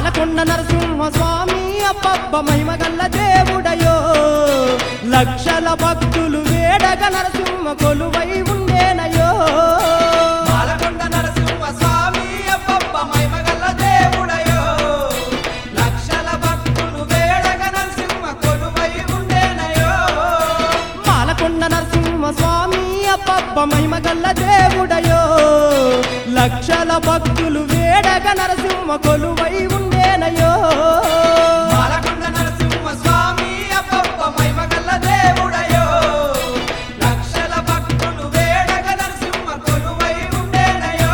మాలకొండ నరసింహ స్వామి అబ్బబ్బ మహిమగల్ల దేవుడయో లక్షల భక్తులు వేడగ నరసింహ కొలువై ఉండేనయో మాలకొండ నరసింహ స్వామి అబ్బబ్బ మహిమగల దేవుడయో లక్షల భక్తులు వేడగ నరసింహ కొలువై ఉండేనయో మాలకొండ నరసింహ స్వామి అబ్బబ్బ మహిమగల్ల దేవుడయో లక్షల భక్తులు వేడగ నరసింహ కొలువై ఉండేనయో మాలకొండ నరసింహ స్వామి అబ్బబ్బ మహిమగల దేవుడయో లక్షల భక్తులు వేడగ నరసింహ కొలువై ఉండేనయో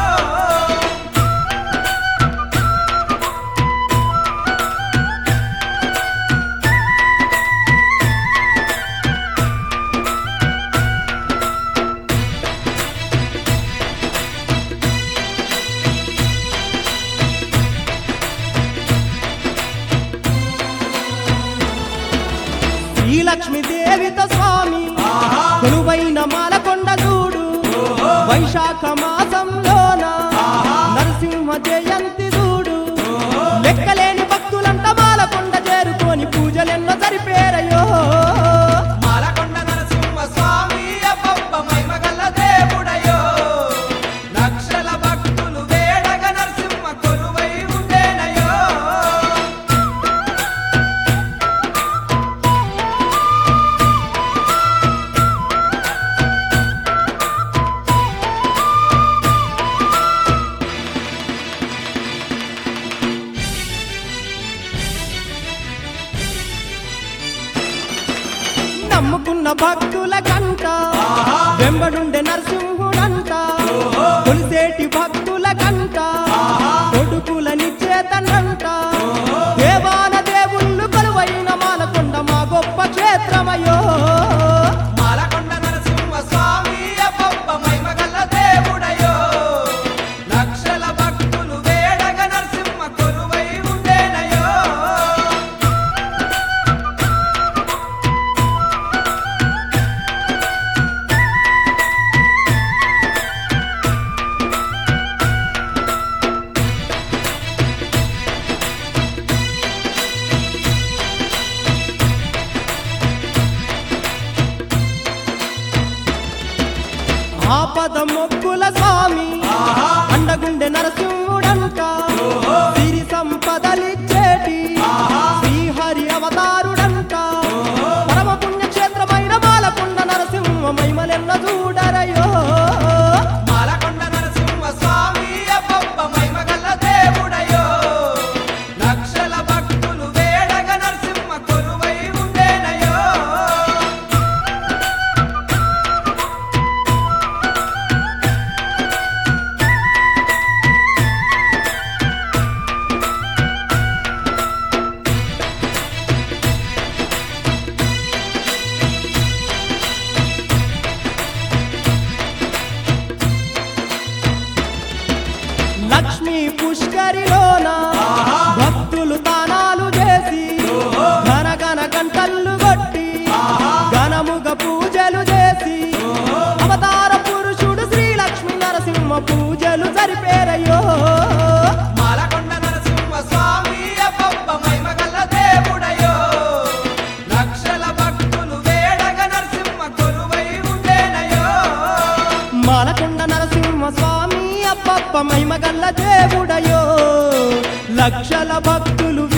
శ్రీలక్ష్మి దేవిత స్వామి కొలువైన మాలకొండ చూడు వైశాఖ మాసంలోన నరసింహ జయంతి చూడు లెక్కలేని భక్తులంట మాలకొండ చేరుకొని పూజలెన్నో జరిపేరయో మాలకొండ నరసింహ స్వామి అబ్బబ్బ మహిమగల దేవుడయో లక్షల భక్తులు వేడగ నరసింహ కొలువై ఉండేనయో నమ్ముకున్న భక్తుల కంట వెంబడుండే నరసింహుడంట కొలిసేటి భక్తుల కంట కొడుకులని చేతనంట దేవాన దేవుళ్ళు కొలువైన మాలకొండ మా గొప్ప క్షేత్రమయో మాలకొండ నరసింహ స్వామి అబ్బబ్బ మహిమగల దేవుడయో లక్షల భక్తులు వేడగ నరసింహ కొలువై ఉండేనయో ఆపద మొక్కుల స్వామి అండగుండె నరసింహుడంట సిరి సంపదలిచ్చేటి శ్రీహరి అవతారుడంట పరమ పుణ్యక్షేత్రమైన మాలకొండ నరసింహ మహిమలెన్న చూడరయో మాలకొండ నరసింహ స్వామి అబ్బబ్బ మహిమగల దేవుడయో లక్షల భక్తులు వేడగ నరసింహ కొలువై ఉండేనయో లక్ష్మీ పుష్కరిలోన భక్తులు దానాలు చేసి ఘన ఘన గంటలు కొట్టి ఘనముగ పూజలు చేసి అవతార పురుషుడు శ్రీ లక్ష్మీ నరసింహ పూజలు జరిపేరయ్యో మాలకొండ నరసింహ స్వామి అబ్బబ్బ మహిమగల దేవుడయో లక్షల భక్తులు వేడగ నరసింహ కొలువై ఉండేనయో మాలకొండ నరసింహ స్వామి అబ్బప్ప మహిమగల్ల దేవుడయో లక్షల భక్తులు